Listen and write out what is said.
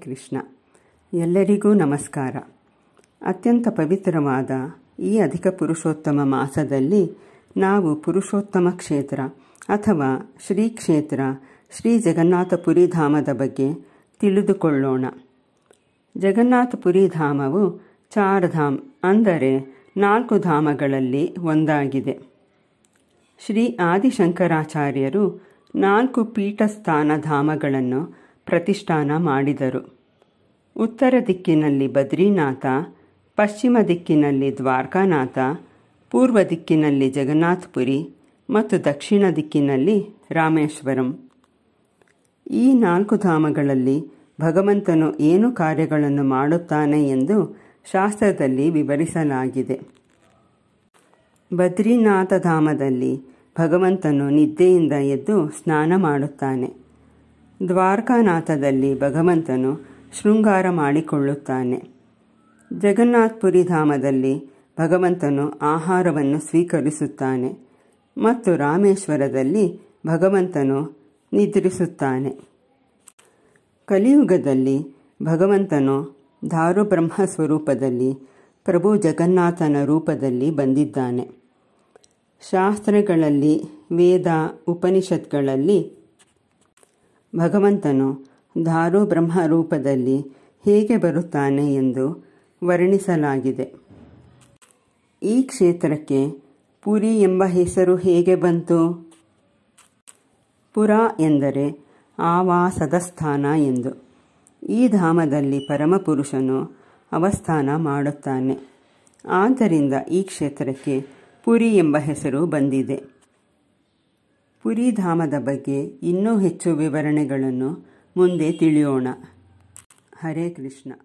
ಕೃಷ್ಣ ಎಲ್ಲರಿಗೂ ನಮಸ್ಕಾರ ಅತ್ಯಂತ ಪವಿತ್ರವಾದ ಈ ಅಧಿಕ ಪುರುಷೋತ್ತಮ ಮಾಸದಲ್ಲಿ ನಾವು ಪುರುಷೋತ್ತಮ ಕ್ಷೇತ್ರ ಅಥವಾ ಶ್ರೀ ಕ್ಷೇತ್ರ ಶ್ರೀ ಜಗನ್ನಾಥಪುರಿ ಧಾಮದ ಬಗ್ಗೆ ತಿಳಿದುಕೊಳ್ಳೋಣ ಜಗನ್ನಾಥಪುರಿ ಧಾಮವು ಚಾರ್ಧಾಮ್ ಅಂದರೆ ನಾಲ್ಕು ಧಾಮಗಳಲ್ಲಿ ಒಂದಾಗಿದೆ ಶ್ರೀ ಆದಿಶಂಕರಾಚಾರ್ಯರು ನಾಲ್ಕು ಪೀಠಸ್ಥಾನ ಧಾಮಗಳನ್ನು ಪ್ರತಿಷ್ಠಾನ ಮಾಡಿದರು ಉತ್ತರ ದಿಕ್ಕಿನಲ್ಲಿ ಬದ್ರಿನಾಥ ಪಶ್ಚಿಮ ದಿಕ್ಕಿನಲ್ಲಿ ದ್ವಾರಕಾನಾಥ ಪೂರ್ವ ದಿಕ್ಕಿನಲ್ಲಿ ಜಗನ್ನಾಥಪುರಿ ಮತ್ತು ದಕ್ಷಿಣ ದಿಕ್ಕಿನಲ್ಲಿ ರಾಮೇಶ್ವರಂ ಈ ನಾಲ್ಕು ಧಾಮಗಳಲ್ಲಿ ಭಗವಂತನು ಏನು ಕಾರ್ಯಗಳನ್ನು ಮಾಡುತ್ತಾನೆ ಎಂದು ಶಾಸ್ತ್ರದಲ್ಲಿ ವಿವರಿಸಲಾಗಿದೆ ಬದ್ರಿನಾಥ ಧಾಮದಲ್ಲಿ ಭಗವಂತನು ನಿದ್ದೆಯಿಂದ ಎದ್ದು ಸ್ನಾನ ಮಾಡುತ್ತಾನೆ ದ್ವಾರಕಾನಾಥದಲ್ಲಿ ಭಗವಂತನು ಶೃಂಗಾರ ಮಾಡಿಕೊಳ್ಳುತ್ತಾನೆ ಜಗನ್ನಾಥ್ಪುರಿ ಧಾಮದಲ್ಲಿ ಭಗವಂತನು ಆಹಾರವನ್ನು ಸ್ವೀಕರಿಸುತ್ತಾನೆ ಮತ್ತು ರಾಮೇಶ್ವರದಲ್ಲಿ ಭಗವಂತನು ನಿದ್ರಿಸುತ್ತಾನೆ ಕಲಿಯುಗದಲ್ಲಿ ಭಗವಂತನು ದಾರುಬ್ರಹ್ಮ ಸ್ವರೂಪದಲ್ಲಿ ಪ್ರಭು ಜಗನ್ನಾಥನ ರೂಪದಲ್ಲಿ ಬಂದಿದ್ದಾನೆ ಶಾಸ್ತ್ರಗಳಲ್ಲಿ ವೇದ ಉಪನಿಷತ್ಗಳಲ್ಲಿ ಭಗವಂತನು ಧಾರು ಬ್ರಹ್ಮ ರೂಪದಲ್ಲಿ ಹೇಗೆ ಬರುತ್ತಾನೆ ಎಂದು ವರ್ಣಿಸಲಾಗಿದೆ ಈ ಕ್ಷೇತ್ರಕ್ಕೆ ಪುರಿ ಎಂಬ ಹೆಸರು ಹೇಗೆ ಬಂತು ಪುರ ಎಂದರೆ ಆವಾಸದ ಸ್ಥಾನ ಎಂದು ಈ ಧಾಮದಲ್ಲಿ ಪರಮಪುರುಷನು ಅವಸ್ಥಾನ ಮಾಡುತ್ತಾನೆ ಆದ್ದರಿಂದ ಈ ಕ್ಷೇತ್ರಕ್ಕೆ ಪುರಿ ಎಂಬ ಹೆಸರು ಬಂದಿದೆ ಪುರಿ ಧಾಮದ ಬಗ್ಗೆ ಇನ್ನೂ ಹೆಚ್ಚು ವಿವರಣೆಗಳನ್ನು ಮುಂದೆ ತಿಳಿಯೋಣ ಹರೇ ಕೃಷ್ಣ